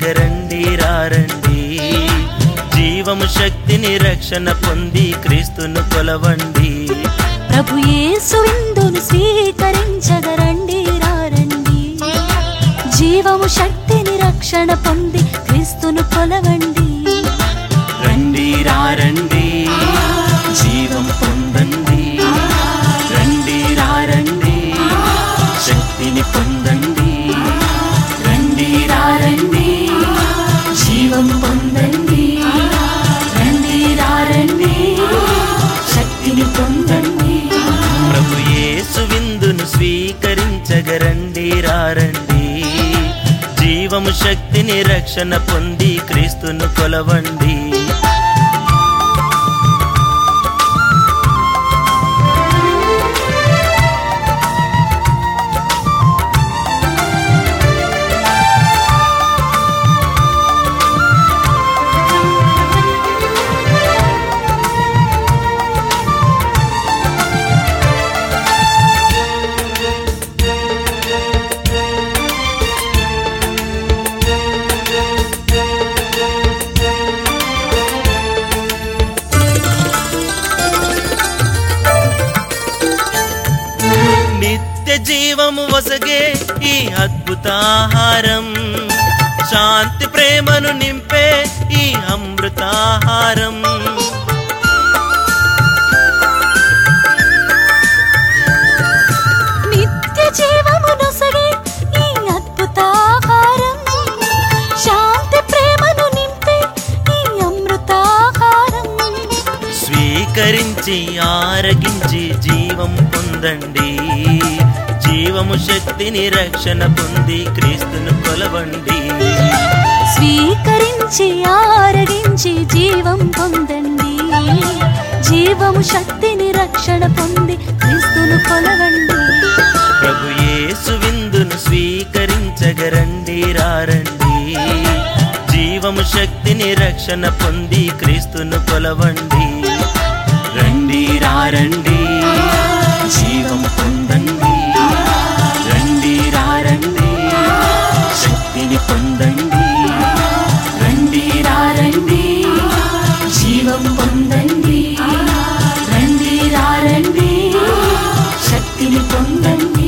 రక్షించగరండి రారండి జీవము శక్తిని రక్షణ పొంది క్రీస్తును కొలవండి ప్రభు యేసు విందును స్వీకరించగరండి రారండి జీవము శక్తిని రక్షణ పొంది క్రీస్తును కొలవండి రండి రారండి జీవం పొందండి రండి రారండి శక్తిని పొందండి రండి రారండి జీవం పొందండి రండి రారండి శక్తిని పొందండి ప్రభు యేసు విందును స్వీకరించగరండి రారండి జీవము శక్తిని రక్షణ పొంది క్రీస్తును కొలవండి నిత్య జీవము వసగే ఈ అద్భుతాహారం శాంతి ప్రేమను నింపే ఈ అమృతాహారం నిత్య జీవము నొసగే ఈ అద్భుతాహారం శాంతి ప్రేమను నింపే ఈ అమృతాహారం స్వీకరించి ఆరగించి జీవం పొందండి జీవము శక్తిని రక్షణ పొంది క్రీస్తును కొలవండి స్వీకరించి ఆరగించి జీవం పొందండి జీవము శక్తిని రక్షణ పొంది క్రీస్తును కొలవండి ప్రభు యేసు విందును స్వీకరించగరండి రారండి జీవము శక్తిని రక్షణ పొంది క్రీస్తును కొలవండి రండి రారండి జీవం పొందండి రండి రారండి శక్తిని పొందండి రండి రారండి జీవం పొందండి రండి రారండి శక్తిని పొందండి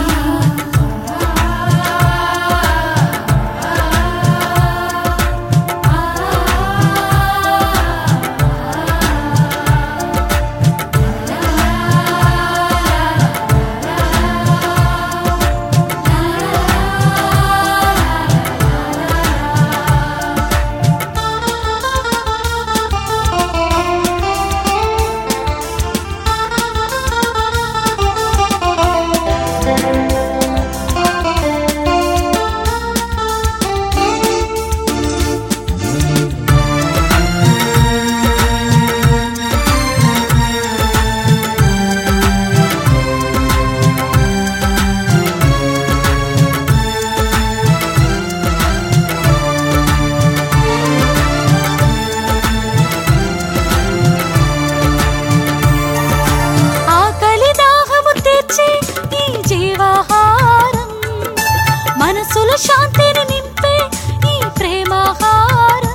ఆకలి దాహము తీర్చే ఈ జీవాహారం మనసుల శాంతిని నింపే ఈ ప్రేమాహారం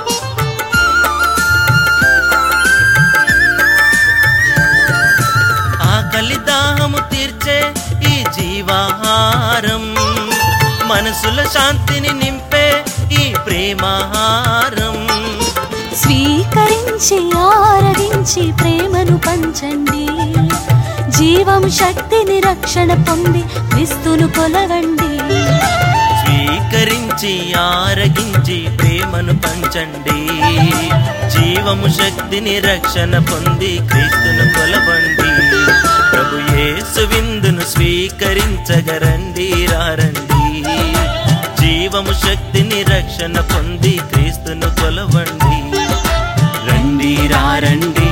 ఆకలి దాహము తీర్చే ఈ జీవాహారం మనసుల శాంతిని నింపే ఈ ప్రేమాహారం స్వీకరించి ఆరగించి ప్రేమను పంచండి జీవం శక్తిని రక్షణ పొంది క్రీస్తును కొలవండి స్వీకరించి ఆరగించి ప్రేమను పంచండి జీవము శక్తిని రక్షణ పొంది క్రీస్తును కొలవండి ప్రభు యేసు విందును స్వీకరించగరండి రారండి జీవము శక్తిని రక్షణ పొంది క్రీస్తును కొలవండి రండి రారండి